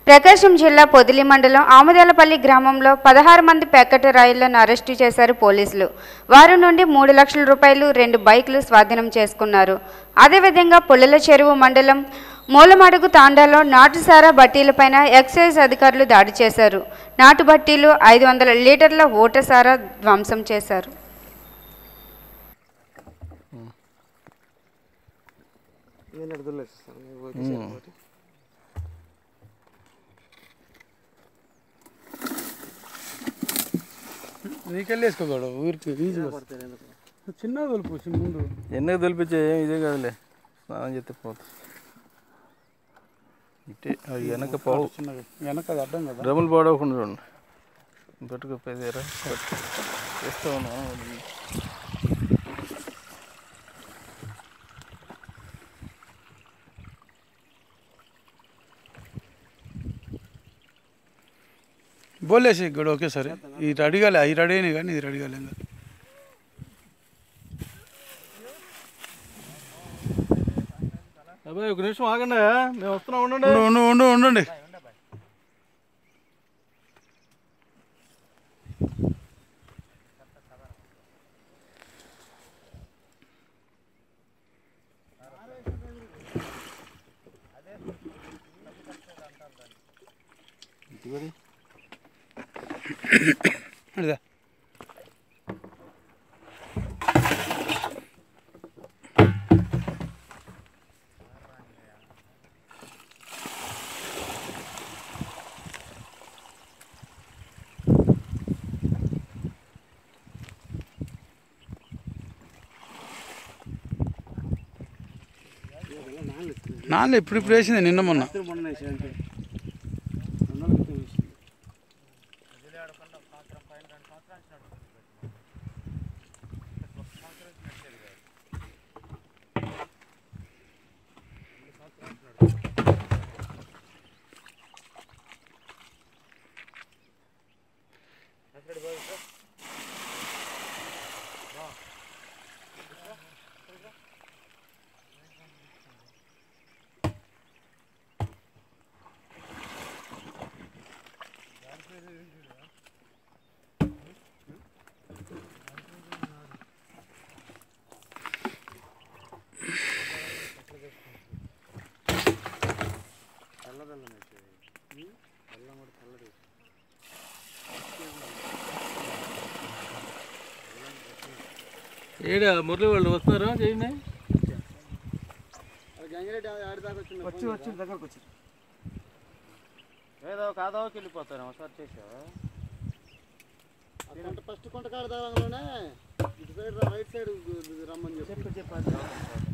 ప్రకాశం జిల్లా పొదిలి మండలం ఆముదాలపల్లి గ్రామంలో పదహారు మంది ప్యాకెట్ రాయిళ్లను అరెస్టు చేశారు పోలీసులు వారి నుండి మూడు లక్షల రూపాయలు రెండు బైకులు స్వాధీనం చేసుకున్నారు అదేవిధంగా పుల్లల చెరువు మండలం మూలమడుగు తాండాలో నాటుసారా బట్టీలపైన ఎక్సైజ్ అధికారులు దాడి చేశారు నాటు బట్టీలు ఐదు వందల లీటర్ల ఓటసారా ధ్వంసం చేశారు నేను అడుగులేస్తాను ఓకే ఒకటి నీకెళ్ళి వేసుకోగలడు ఊరికి ఈజీగా పడతారు ఎందుకు చిన్నగా తొలుపు ముందు ఎన్నకు తెలిపించే ఏం ఇదే కదలే స్నానం చేస్తే పోతుంది ఇటే అది వెనక పావు చిన్నగా వెనక అది అడ్డం కదా డ్రమ్ములు పాడవకుండా చూడండి పట్టుకుపోయారా చేస్తూ ఉన్నాను బోలేసి ఇక్కడ ఒకేసారి ఈ రెడీ కాలే ఈ రెడీ అయినాయి కానీ ఇది రెడీ కాలే ఇంకా అబ్బాయి ఒక నిమిషం ఆగండి మేము వస్తున్నాం ఉండండి ఉండు ఉండు ఉండు ఉండండి అడిదా నాన్న ఇప్పుడు ఇప్పుడు వేసింది నిన్న మొన్న మొన్న వేసాడు అంతే వందల క్రితం వేసింది ఏడా మురళి వాళ్ళు వస్తున్నారా చేయండి గంగిరెడ్డి ఆడి దాకా వచ్చింది వచ్చి వచ్చి దగ్గరకు వచ్చి ఏదో కాదోకి వెళ్ళిపోతారు ఒకసారి చేసావా ఫస్ట్ కొంట కాడ దాగానే ఇటు సైడ్ రైట్ సైడ్ రమ్మని చెప్పి చెప్పి